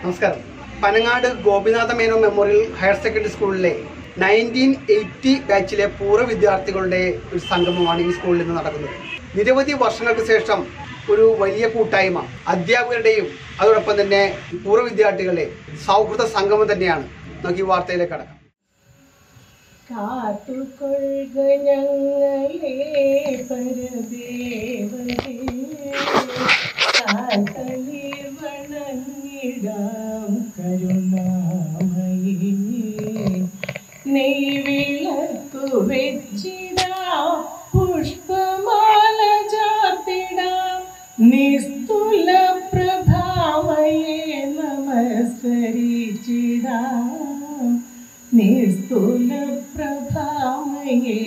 നമസ്കാരം Panangad Gopinatha Menon memorial higher secondary സ്കൂളിലെ nineteen eighty ബാച്ചിലെ പൂർവ്വ വിദ്യാർത്ഥികളുടെ ഒരു സംഗമമാണ് ഈ സ്കൂളിൽ നിന്ന് നടക്കുന്നത് നിരവധി വർഷങ്ങൾക്ക് ശേഷം ഒരു വലിയ കൂട്ടായ്മ അധ്യാപകരുടെയും അതോടൊപ്പം തന്നെ പൂർവ്വ വിദ്യാർത്ഥികളുടെ സൗഹൃദ സംഗമം തന്നെയാണ് നമുക്ക് ഈ വാർത്തയിലേക്ക് കടക്കാം കാത്തുകൊള്ളുക ഞങ്ങളെ പരദേവതേ കാൽകളിൽ വണങ്ങിടാം കരുണാമയേ നെയ്വിളക്കു വെച്ചിടാം പുഷ്പമാല ചാർത്തിടാം നിസ്തുല പ്രഭാവയെ നമസ്കരിച്ചിടാം നിസ്തുല പ്രഭാമയെ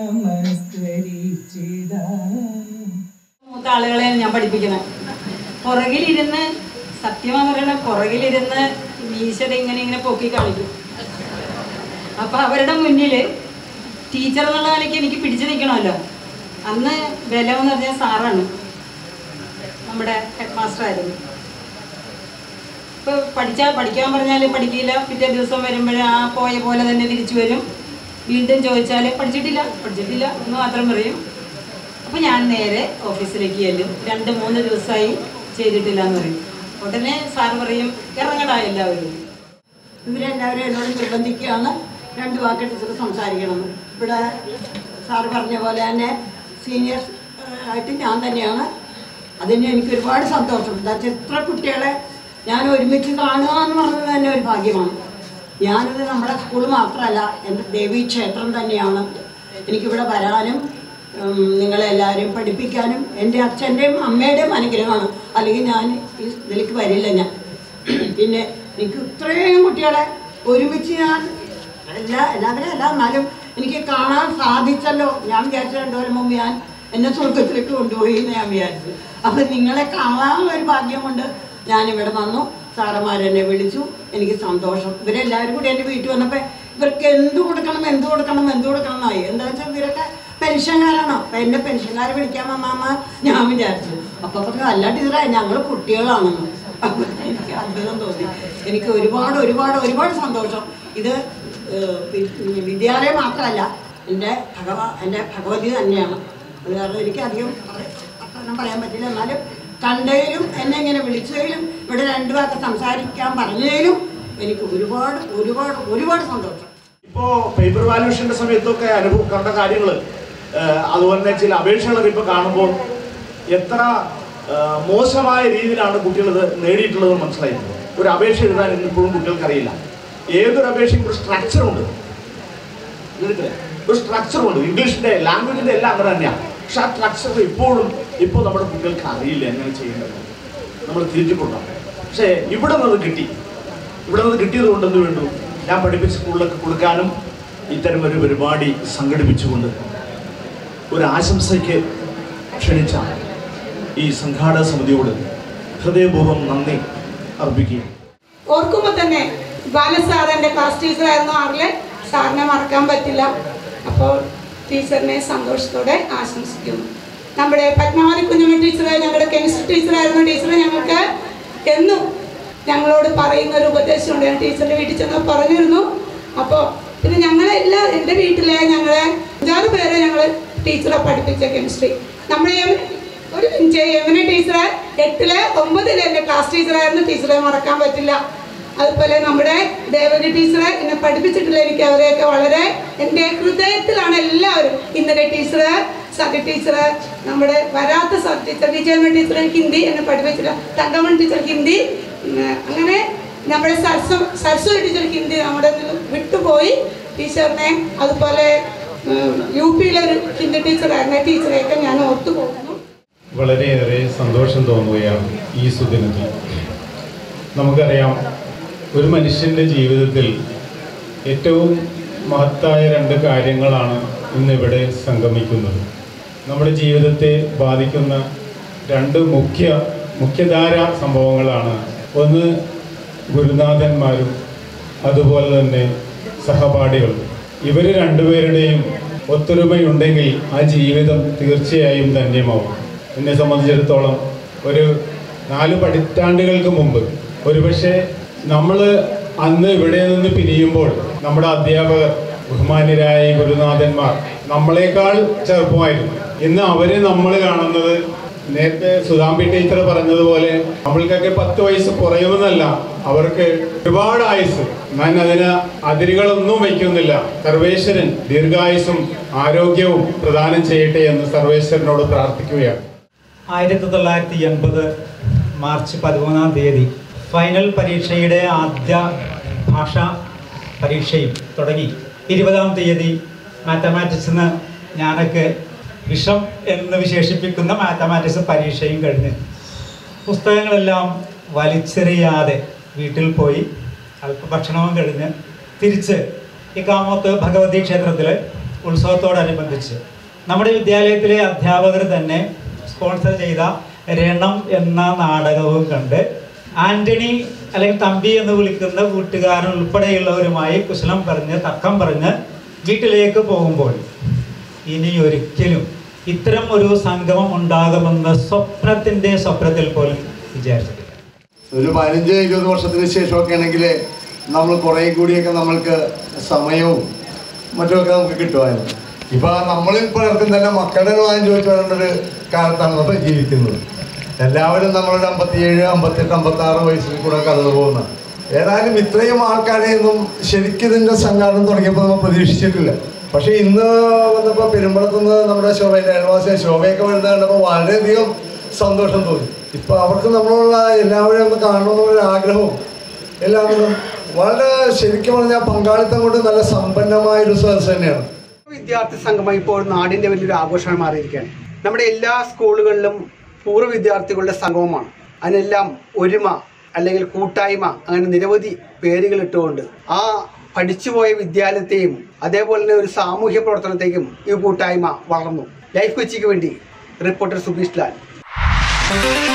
നമസ്കരിച്ചിടാം മൂത്ത ആളുകളെ ഞാൻ പഠിപ്പിക്കുന്നത് പുറകിലിരുന്ന് സത്യമെന്ന് പറയണ പുറകിലിരുന്ന് മീശത ഇങ്ങനെ ഇങ്ങനെ പൊക്കി കാണിക്കും അപ്പൊ അവരുടെ മുന്നിൽ ടീച്ചർ എന്നുള്ള നിലയ്ക്ക് എനിക്ക് പിടിച്ചു നിൽക്കണമല്ലോ അന്ന് ബലം എന്ന് പറഞ്ഞ സാറാണ് നമ്മുടെ ഹെഡ് മാസ്റ്റർ ആയിരുന്നു ഇപ്പൊ പഠിച്ചാൽ പഠിക്കാൻ പറഞ്ഞാൽ പഠിക്കില്ല പിറ്റേ ദിവസം വരുമ്പോഴേ ആ പോയ പോലെ തന്നെ തിരിച്ചു വരും വീണ്ടും ചോദിച്ചാൽ പഠിച്ചിട്ടില്ല പഠിച്ചിട്ടില്ല എന്ന് മാത്രം പറയും അപ്പോൾ ഞാൻ നേരെ ഓഫീസിലേക്ക് ചെല്ലും രണ്ട് മൂന്ന് ദിവസമായി ചെയ്തിട്ടില്ല എന്ന് പറയും ഉടനെ സാർ പറയും ഇറങ്ങടാ എല്ലാവരും ഇവരെല്ലാവരും എന്നോട് നിർബന്ധിക്കുകയാണ് രണ്ട് വാക്ക് ടീച്ചർ സംസാരിക്കണമെന്ന് ഇവിടെ സാർ പറഞ്ഞ പോലെ തന്നെ സീനിയർ ആയിട്ട് ഞാൻ തന്നെയാണ് അതിന് എനിക്ക് ഒരുപാട് സന്തോഷം എന്താ വെച്ചാൽ എത്ര കുട്ടികളെ ഞാൻ ഒരുമിച്ച് കാണുക എന്ന് പറഞ്ഞത് തന്നെ ഒരു ഭാഗ്യമാണ് ഞാനിത് നമ്മുടെ സ്കൂൾ മാത്രമല്ല എൻ്റെ ദേവീ ക്ഷേത്രം തന്നെയാണ് എനിക്കിവിടെ വരാനും ഉം, നിങ്ങളെല്ലാവരും പഠിപ്പിക്കാനും എൻ്റെ അച്ഛൻ്റെയും അമ്മയുടെയും അനുഗ്രഹമാണ് അല്ലെങ്കിൽ ഞാൻ ഈ ഇതിലേക്ക് വരില്ല ഞാൻ പിന്നെ എനിക്ക് ഇത്രയും കുട്ടികളെ ഒരുമിച്ച് ഞാൻ എല്ലാ എല്ലാവരും അല്ല എന്നാലും എനിക്ക് കാണാൻ സാധിച്ചല്ലോ ഞാൻ വിചാരിച്ച രണ്ടു കൊല്ലം മുമ്പ് ഞാൻ എന്നെ സ്വർഗത്തിലേക്ക് കൊണ്ടുപോയി എന്ന് ഞാൻ വിചാരിച്ചു അപ്പം നിങ്ങളെ കാണാനുള്ള ഒരു ഭാഗ്യം കൊണ്ട് ഞാനിവിടെ വന്നു സാറന്മാർ എന്നെ വിളിച്ചു എനിക്ക് സന്തോഷം ഇവരെല്ലാവരും കൂടി എൻ്റെ വീട്ടിൽ വന്നപ്പോൾ ഇവർക്ക് എന്ത് കൊടുക്കണം എന്ത് കൊടുക്കണം എന്ത് കൊടുക്കണം എന്നായി എന്താ വെച്ചാൽ ഇവരൊക്കെ പെൻഷൻകാരാണോ അപ്പം എൻ്റെ പെൻഷൻകാരെ വിളിക്കാൻ വന്നാമ്മ ഞാൻ വിചാരിച്ചു അപ്പോൾ പറഞ്ഞു അല്ല ടീച്ചറെ ഞങ്ങൾ കുട്ടികളാണെന്ന് അപ്പോൾ എനിക്ക് അത്ഭുതം തോന്നി എനിക്ക് ഒരുപാട് ഒരുപാട് ഒരുപാട് സന്തോഷം ഇത് ഏഹ്, വി- വിദ്യാലയം മാത്രമല്ല എൻ്റെ ഭഗവ എൻ്റെ ഭഗവതി തന്നെയാണ് അത് കാരണം എനിക്ക് അധികം പറ- വർത്തമാനം പറയാൻ പറ്റില്ല എന്നാലും കണ്ടതിലും എന്നെ ഇങ്ങനെ വിളിച്ചതിലും ഇവിടെ രണ്ടു വാക്ക് സംസാരിക്കാൻ പറഞ്ഞതിലും എനിക്ക് ഒരുപാട് ഒരുപാട് ഒരുപാട് സന്തോഷം ഇപ്പോ പേപ്പർ വാല്യൂഷന്റെ സമയത്തൊക്കെ അനുഭവം കണ്ട കാര്യങ്ങൾ അതുപോലെ തന്നെ ചില അപേക്ഷകളൊക്കെ ഇപ്പൊ കാണുമ്പോൾ എത്ര ആ, മോശമായ രീതിയിലാണ് കുട്ടികൾ ഇത് നേടിയിട്ടുള്ളത് മനസ്സിലായി ഒരു അപേക്ഷ എഴുതാൻ ഇന്നിപ്പോഴും കുട്ടികൾക്ക് അറിയില്ല ഏതൊരു അപേക്ഷയും ഒരു സ്ട്രക്ചർ ഉണ്ട് ഇതില്ലേ? ഒരു സ്ട്രക്ചർ ഉണ്ട് ഇംഗ്ലീഷിന്റെ ലാംഗ്വേജിന്റെ എല്ലാം അങ്ങനെ തന്നെയാണ് പക്ഷെ ആ സ്ട്രക്ചർ ഇപ്പോഴും ഇപ്പോൾ നമ്മുടെ കുട്ടികൾക്ക് അറിയില്ല എങ്ങനെ ചെയ്യേണ്ടത് നമ്മൾ തിരിച്ചിട്ടുണ്ടാവും പക്ഷേ ഇവിടെ നിന്ന് കിട്ടി ഇവിടെ നിന്ന് കിട്ടിയത് കൊണ്ട് എന്ത് വേണ്ടു ഞാൻ പഠിപ്പിച്ച സ്കൂളിലൊക്കെ കൊടുക്കാനും ഇത്തരം ഒരു പരിപാടി സംഘടിപ്പിച്ചുകൊണ്ട് ഒരു ആശംസയ്ക്ക് ക്ഷണിച്ച ഈ സംഘാടക സമിതിയോട് ഹൃദയപൂർവ്വം നന്ദി അർപ്പിക്കുകയും ഓർക്കുമ്പോൾ തന്നെ ബാലസാർ എൻ്റെ ക്ലാസ് ടീച്ചറായിരുന്നു ആറിലെ സാറിനെ മറക്കാൻ പറ്റില്ല അപ്പോൾ ടീച്ചറിനെ സന്തോഷത്തോടെ ആശംസിക്കുന്നു നമ്മുടെ പത്മാവതി കുഞ്ഞമ്മ ടീച്ചർ ഞങ്ങളുടെ കെമിസ്ട്രി ടീച്ചറായിരുന്നു ടീച്ചർ ഞങ്ങൾക്ക് എന്നും ഞങ്ങളോട് പറയുന്ന ഒരു ഉപദേശമുണ്ട് ഞാൻ ടീച്ചറിൻ്റെ വീട്ടിൽ ചെന്ന് പറഞ്ഞിരുന്നു അപ്പോൾ പിന്നെ ഞങ്ങളെല്ലാ എൻ്റെ വീട്ടിലെ ഞങ്ങളെ അഞ്ചാറ് പേരെ ഞങ്ങൾ ടീച്ചറെ പഠിപ്പിച്ച കെമിസ്ട്രി നമ്മുടെ ഒരു മിനിറ്റ് യമുന ടീച്ചർ എട്ടിലെ ഒമ്പതിലെ എൻ്റെ ക്ലാസ് ടീച്ചറായിരുന്നു ടീച്ചറെ മറക്കാൻ പറ്റില്ല അതുപോലെ നമ്മുടെ ദേവകി ടീച്ചറെ എന്നെ പഠിപ്പിച്ചിട്ടില്ല എനിക്ക് അവരെയൊക്കെ വളരെ എൻ്റെ ഹൃദയത്തിലാണ് എല്ലാവരും ഇന്നലെ ടീച്ചർ സതി ടീച്ചർ നമ്മുടെ വരാത്ത സബ് ടീച്ചർ വിജയമ്മ ടീച്ചർ എനിക്ക് ഹിന്ദി എന്നെ പഠിപ്പിച്ചില്ല തങ്കമൺ ടീച്ചർ ഹിന്ദി ഉം, അങ്ങനെ നമ്മുടെ സരസ്വ സരസ്വതി ടീച്ചർ ഹിന്ദി നമ്മുടെ നിന്ന് വിട്ടുപോയി ടീച്ചറിനെ അതുപോലെ ഉം, യു പിയിലൊരു ഹിന്ദി ടീച്ചറായിരുന്നു ആ ടീച്ചറെയൊക്കെ ഞാൻ ഓർത്തു പോകുന്നു വളരെയേറെ സന്തോഷം തോന്നുകയാണ് ഈ സുദിനത്തിൽ നമുക്കറിയാം ഒരു മനുഷ്യൻ്റെ ജീവിതത്തിൽ ഏറ്റവും മഹത്തായ രണ്ട് കാര്യങ്ങളാണ് ഇന്നിവിടെ സംഗമിക്കുന്നത് നമ്മുടെ ജീവിതത്തെ ബാധിക്കുന്ന രണ്ട് മുഖ്യ മുഖ്യധാര സംഭവങ്ങളാണ് ഒന്ന് ഗുരുനാഥന്മാരും അതുപോലെ തന്നെ സഹപാഠികളും ഇവർ രണ്ടുപേരുടെയും ഒത്തൊരുമയുണ്ടെങ്കിൽ ആ ജീവിതം തീർച്ചയായും ധന്യമാവും എന്നെ സംബന്ധിച്ചിടത്തോളം ഒരു നാല് പതിറ്റാണ്ടുകൾക്ക് മുമ്പ് ഒരുപക്ഷെ നമ്മൾ അന്ന് ഇവിടെ നിന്ന് പിരിയുമ്പോൾ നമ്മുടെ അധ്യാപകർ ബഹുമാന്യരായ ഈ ഗുരുനാഥന്മാർ നമ്മളെക്കാൾ ചെറുപ്പമായിരുന്നു ഇന്ന് അവരെ നമ്മൾ കാണുന്നത് നേരത്തെ സുധാംബി ടീച്ചർ പറഞ്ഞതുപോലെ നമ്മൾക്കൊക്കെ പത്ത് വയസ്സ് കുറയുമെന്നല്ല അവർക്ക് ഒരുപാട് ആയുസ് ഞാൻ അതിന് അതിരുകളൊന്നും വയ്ക്കുന്നില്ല സർവേശ്വരൻ ദീർഘായുസും ആരോഗ്യവും പ്രദാനം ചെയ്യട്ടെ എന്ന് സർവേശ്വരനോട് പ്രാർത്ഥിക്കുകയാണ് ആയിരത്തി തൊള്ളായിരത്തി എൺപത് മാർച്ച് പതിമൂന്നാം തീയതി ഫൈനൽ പരീക്ഷയുടെ ആദ്യ ഭാഷാ പരീക്ഷയും തുടങ്ങി ഇരുപതാം തീയതി മാത്തമാറ്റിക്സിന് ഞാനൊക്കെ വിഷം എന്ന് വിശേഷിപ്പിക്കുന്ന മാത്തമാറ്റിക്സ് പരീക്ഷയും കഴിഞ്ഞ് പുസ്തകങ്ങളെല്ലാം വലിച്ചെറിയാതെ വീട്ടിൽ പോയി അല്പഭക്ഷണവും കഴിഞ്ഞ് തിരിച്ച് ഈ കാമത്ത് ഭഗവതി ക്ഷേത്രത്തിൽ ഉത്സവത്തോടനുബന്ധിച്ച് നമ്മുടെ വിദ്യാലയത്തിലെ അധ്യാപകർ തന്നെ സ്പോൺസർ ചെയ്ത രണം എന്ന നാടകവും കണ്ട് ആന്റണി അല്ലെങ്കിൽ തമ്പി എന്ന് വിളിക്കുന്ന കൂട്ടുകാരൻ ഉൾപ്പെടെയുള്ളവരുമായി കുശലം പറഞ്ഞ് തർക്കം പറഞ്ഞ് വീട്ടിലേക്ക് പോകുമ്പോൾ ഇനി ഒരിക്കലും ഇത്തരം ഒരു സംഗമം ഉണ്ടാകുമെന്ന് സ്വപ്നത്തിൻ്റെ സ്വപ്നത്തിൽ പോലും വിചാരിച്ചിട്ടില്ല ഒരു പതിനഞ്ച് ഇരുപത് വർഷത്തിന് ശേഷമൊക്കെ ആണെങ്കിൽ നമ്മൾ കുറേ കൂടിയൊക്കെ നമ്മൾക്ക് സമയവും മറ്റുമൊക്കെ നമുക്ക് കിട്ടുമായിരുന്നു ഇപ്പൊ നമ്മളിൽ പലർക്കും തന്നെ മക്കളുടെ വാങ്ങി ചോദിച്ചു വരേണ്ട ഒരു കാലത്താണ് നമ്മൾ ജീവിക്കുന്നത് എല്ലാവരും നമ്മളുടെ അമ്പത്തിയേഴ് അമ്പത്തെട്ട് അമ്പത്തി ആറ് വയസ്സിൽ കൂടെ കടന്നു പോകുന്ന ഏതായാലും ഇത്രയും ആൾക്കാരെയൊന്നും ശരിക്കും ഇതിന്റെ സംഘാടനം തുടങ്ങിയപ്പോൾ നമ്മൾ പ്രതീക്ഷിച്ചിട്ടില്ല പക്ഷെ ഇന്ന് വന്നപ്പോൾ പെരുമ്പളത്തുനിന്ന് നമ്മുടെ ശോഭയുടെ അയൽവാസിയ ശോഭയൊക്കെ വരുന്നത് കണ്ടപ്പോൾ വളരെയധികം സന്തോഷം തോന്നി ഇപ്പൊ അവർക്ക് നമ്മളുള്ള എല്ലാവരെയും ഒന്ന് കാണണമെന്നുള്ള ആഗ്രഹവും എല്ലാം കൊണ്ടും വളരെ ശരിക്കും പറഞ്ഞാൽ പങ്കാളിത്തം കൊണ്ട് നല്ല സമ്പന്നമായ ഒരു സദസ് തന്നെയാണ് വിദ്യാർത്ഥി സംഗമം ഇപ്പോൾ നാടിന്റെ വലിയൊരു ആഘോഷമായി മാറിയിരിക്കുകയാണ് നമ്മുടെ എല്ലാ സ്കൂളുകളിലും പൂർവ്വ വിദ്യാർത്ഥികളുടെ സംഗമമാണ് അതിനെല്ലാം ഒരുമ അല്ലെങ്കിൽ കൂട്ടായ്മ അങ്ങനെ നിരവധി പേരുകൾ ഇട്ടുകൊണ്ട് ആ പഠിച്ചുപോയ വിദ്യാലയത്തെയും അതേപോലെ തന്നെ ഒരു സാമൂഹ്യ പ്രവർത്തനത്തേക്കും ഈ കൂട്ടായ്മ വളർന്നു ലൈഫ് കൊച്ചിക്ക് വേണ്ടി റിപ്പോർട്ടർ സുബീഷ് ലാൽ